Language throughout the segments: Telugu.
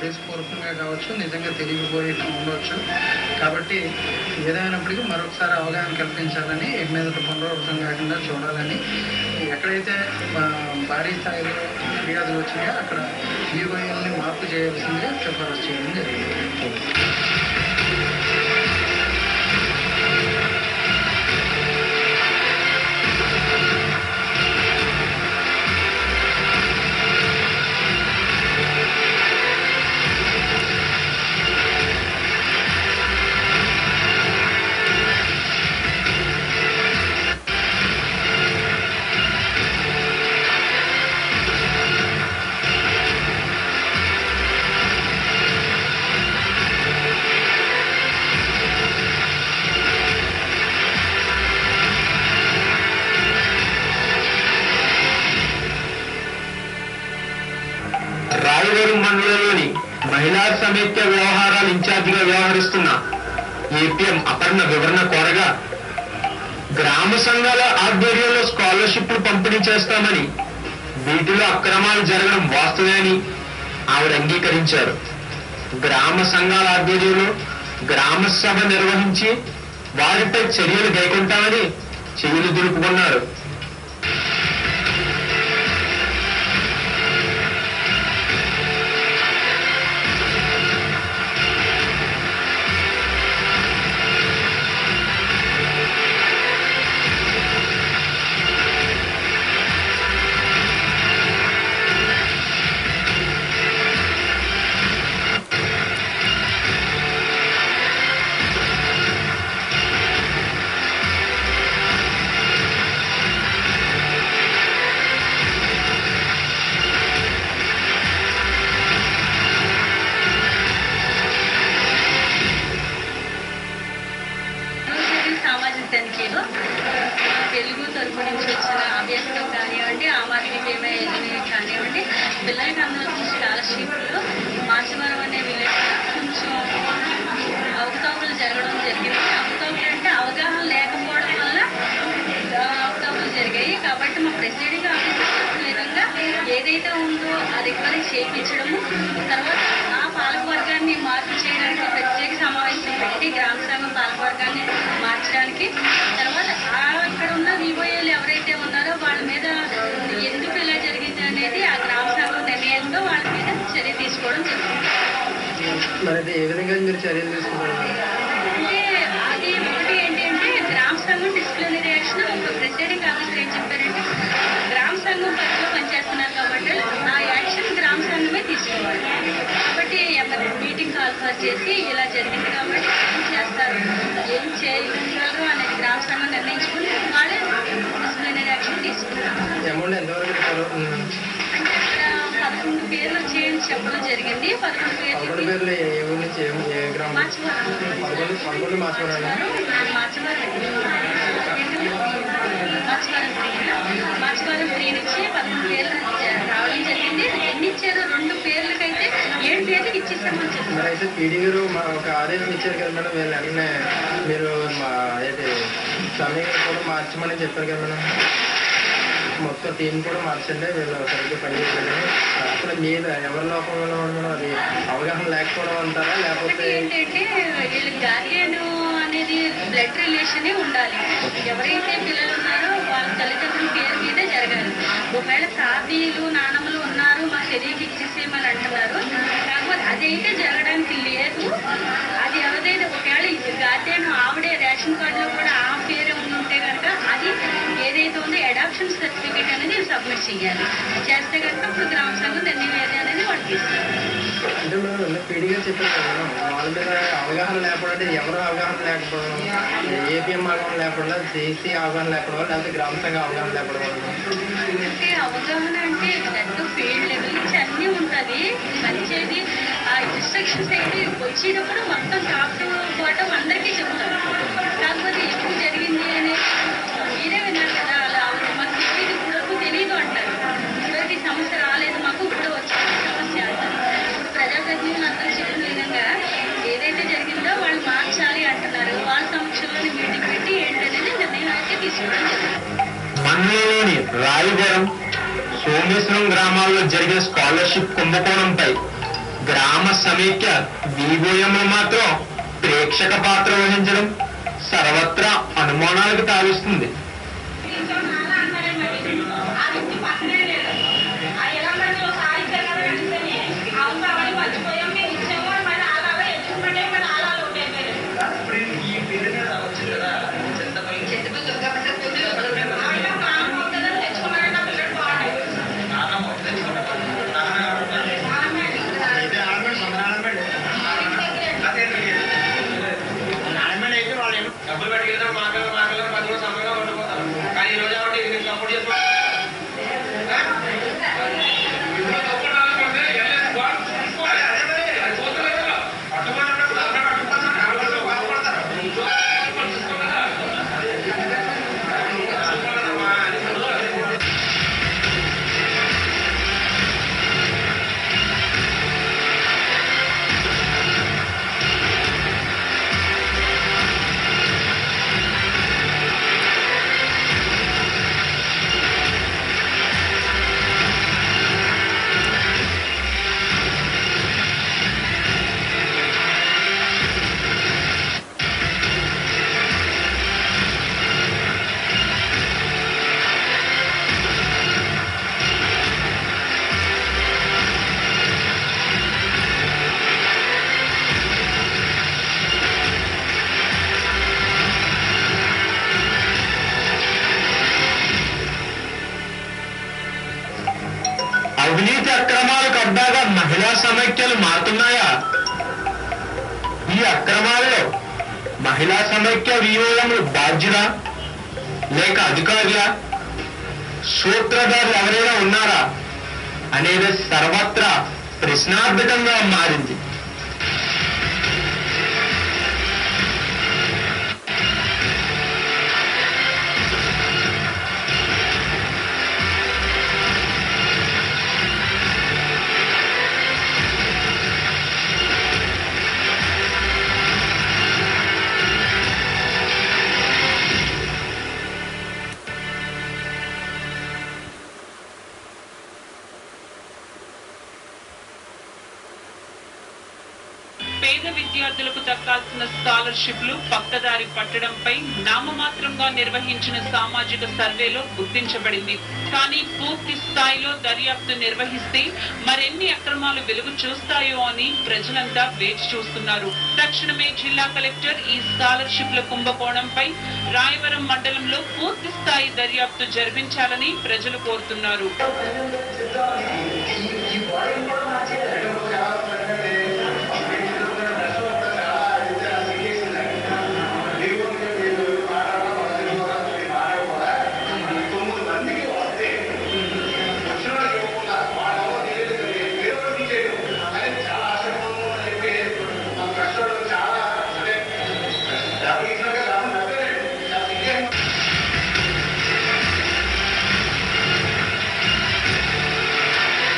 ఉద్దేశపూర్వకంగా కావచ్చు నిజంగా తెలియకపోయి ఉండవచ్చు కాబట్టి ఏదైనప్పటికీ మరొకసారి అవగాహన కల్పించాలని ఎటు మీద పునరావృతం కాకుండా చూడాలని ఎక్కడైతే ఆ, భారీ స్థాయిలో ఫిర్యాదులు వచ్చినాయో అక్కడ ఈఓఎల్ని మార్పు చేయాల్సిందిగా సిఫారసు చేయడం జరిగింది రాయవరం మండలంలోని మహిళా సమైక్య వ్యవహారాల ఇన్ఛార్జిగా వ్యవహరిస్తున్న ఏపీఎం అపర్ణ వివరణ కోరగా గ్రామ సంఘాల ఆధ్వర్యంలో స్కాలర్షిప్లు పంపిణీ చేస్తామని వీటిలో అక్రమాలు జరగడం వాస్తవేని ఆవిడ అంగీకరించారు గ్రామ సంఘాల ఆధ్వర్యంలో గ్రామ సభ నిర్వహించి వారిపై చర్యలు గైకొంటామని చెవులు దులుపుకున్నారు రోజువారీ సామాజిక తనిఖీలో తెలుగు తరపు నుంచి వచ్చిన అభ్యర్థులు కానివ్వండి ఆమ్ ఆద్మీ బీమా ఎల్లుని కానివ్వండి పిల్లలకి అందవలసిన స్కాలర్షిప్లు మాచవరం అనే విలేజ్ కొంచెం అవకతవకలు జరగడం జరిగింది అవకతవకలు అంటే అవగాహన లేకపోవడం వల్ల ఆ, అవకతవకలు జరిగాయి కాబట్టి మా ప్రెసిడెంట్ ఆఫీసర్ చెప్పిన విధంగా ఏదైతే ఉందో అది రికవరీ చేయించడము తర్వాత ఆ పాలకవర్గాన్ని మార్పు చేయడానికి ప్రత్యేక సమావేశం పెట్టి గ్రామ సంఘం పాలకవర్గాన్ని మార్చడానికి తర్వాత ఆ అక్కడ ఉన్న వివోఏలు ఎవరైతే ఉన్నారో వాళ్ళ మీద ఎందుకు ఇలా జరిగింది అనేది ఆ గ్రామ సంఘం నిర్ణయంతో వాళ్ళ మీద చర్య తీసుకోవడం జరుగుతుంది మరి అయితే ఏ విధంగా మీరు చర్యలు తీసుకుంటారు అంటే అది ఒకటి ఏంటి అంటే గ్రామ సంఘం డిసిప్లినరీ యాక్షన్ ఒక ప్రెసిడెంట్ ఆఫీసర్ ఏం చెప్పారంటే గ్రామ సంఘం పరిధిలో పనిచేస్తున్నారు కాబట్టి ఆ యాక్షన్ గ్రామ సంఘమే తీసుకోవాలి కాబట్టి ఎవరి మీటింగ్ కాల్ చేసి ఇలా జరిగింది కాబట్టి ఏం చేస్తారు ఏం చేయగలరు అనేది గ్రామ సంఘం నిర్ణయించుకుని వాళ్ళే డిసిప్లినరీ యాక్షన్ తీసుకుంటారు అమౌంట్ ఎంతవరకు కలుగుతుంది అంటే అక్కడ పదకొండు పేర్లు వచ్చేయని చెప్పడం జరిగింది పదకొండు పదకొండు పేర్లు పేర్లు ఏ ఏ ఊరి నుంచి ఏ- ఏ గ్రామం మార్చివారం పదకొండు పదకొండు మార్చుకోవడానికి మార్చివారం మార్చివారం త్రీ నుంచి పదకొండు పేర్లు రావడం జరిగింది ఎన్ని ఇచ్చారు రెండు పేర్లకైతే ఏడు పేర్లకు ఇచ్చేసామని చెప్పారు మరి అయితే పీడీ గారు మా ఒక ఆదేశం ఇచ్చారు కదా మేడం వీళ్ళు వెంటనే మీరు మా ఏంటి సమయం కూడా మార్చమని చెప్పారు కదా మేడం మొత్తం టీం కూడా మార్చండి వీళ్ళు సరిగ్గా పనిచేయండి అసలు మీద ఎవరి లోపం వల్ల ఉండడం అది అవగాహన లేకపోవడం అంటారా ఒకటి లేకపోతే ఏంటంటే వీళ్ళ గార్డియన్ అనేది బ్లడ్ రిలేషనే ఉండాలి ఎవరైతే పిల్లలు ఉన్నారో వాళ్ళ తల్లిదండ్రుల పేరు మీదే జరగాలి ఒకవేళ తాతీయులు నానమ్మలు ఉన్నారు మా చర్యకి ఇచ్చేసేయమని అంటున్నారు కాకపోతే అదైతే జరగడానికి లేదు అది ఎవరైతే ఒకవేళ గార్డియన్ ఆవిడే రేషన్ కార్డులో కూడా ఆ పేరు ఉంటే కనుక అది ఏదైతే ఉందో అడాప్షన్ సర్టిఫికేట్ అనేది సబ్మిట్ చేయాలి చేస్తే కనుక అప్పుడు గ్రామ సంఘం నిర్ణయం ఏది అనేది వాళ్ళు తీస్తారు అంటే మేడం ఇందాక పీడీ గారు చెప్పారు కదా మేడం వాళ్ళ మీద అవగాహన లేకపోవడం అంటే ఎవరు అవగాహన లేకపోవడం ఏపీఎం అవగాహన లేకపోవడం సిసి అవగాహన లేకపోవడం లేకపోతే గ్రామ సంఘ అవగాహన లేకపోవడం అంటే అవగాహన అంటే నెట్ ఫీల్డ్ లెవెల్ నుంచి అన్నీ ఉంటుంది మంచిది ఆ ఇన్స్ట్రక్షన్స్ అయితే వచ్చేటప్పుడు మొత్తం టాప్ టు బాటం అందరికీ చెప్తారు కాకపోతే ఎప్పుడు జరిగింది అనేది మీరే విన్నారు కదా అలా మాకు తెలియదు ఇప్పుడు తెలియదు అంటారు ఇప్పటికి సమస్య రాలేదు మాకు ఇప్పుడు వచ్చింది సమస్య అంటారు ఇప్పుడు ప్రజాప్రతినిధులు అందరూ చెప్పిన విధంగా ఏదైతే జరిగిందో వాళ్ళు మార్చాలి అంటున్నారు వాళ్ళ సమక్షంలోనే మీటింగ్ పెట్టి ఏంటనేది నిర్ణయం అయితే తీసుకోవడం జరిగింది మండలంలోని రాయవరం సోమేశ్వరం గ్రామాల్లో జరిగిన స్కాలర్షిప్ కుంభకోణంపై గ్రామ సమైక్య వివోఎంలు మాత్రం ప్రేక్షక పాత్ర వహించడం సర్వత్రా అనుమానాలకు తావిస్తుంది డబ్బులు పెట్టుకెళ్తారు మాకలు మాకలు పది కూడా సమయంగా ఉండిపోతారు కానీ ఈ రోజు కాబట్టి ఇది సపోర్ట్ చేసుకోవాలి అవినీతి అక్రమాలకు అడ్డాగా మహిళా సమైక్యలు మారుతున్నాయా ఈ అక్రమాలలో మహిళా సమైక్య వివోఎంలు బాధ్యులా లేక అధికారులా సూత్రధారులు ఎవరైనా ఉన్నారా అనేది సర్వత్రా ప్రశ్నార్థకంగా మారింది పేద విద్యార్థులకు దక్కాల్సిన స్కాలర్షిప్లు పక్కదారి పట్టడంపై నామమాత్రంగా నిర్వహించిన సామాజిక సర్వేలో గుర్తించబడింది కానీ పూర్తి స్థాయిలో దర్యాప్తు నిర్వహిస్తే మరెన్ని అక్రమాలు వెలుగు చూస్తాయో అని ప్రజలంతా వేచి చూస్తున్నారు తక్షణమే జిల్లా కలెక్టర్ ఈ స్కాలర్షిప్ల కుంభకోణంపై రాయవరం మండలంలో పూర్తి స్థాయి దర్యాప్తు జరిపించాలని ప్రజలు కోరుతున్నారు చాలా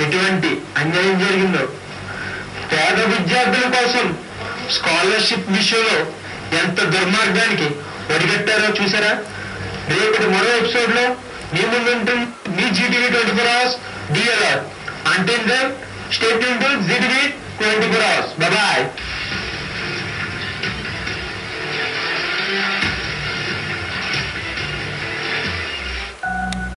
ఎటువంటి అన్యాయం జరిగిందో పేద విద్యార్థుల కోసం స్కాలర్షిప్ విషయంలో ఎంత దుర్మార్గానికి ఒడిగట్టారో చూసారా రేపటి మరో ఎపిసోడ్ లో మీ ముందు ఉంటుంది మీ GTV twenty four hours DLR అంటే state to GTV twenty four hours bye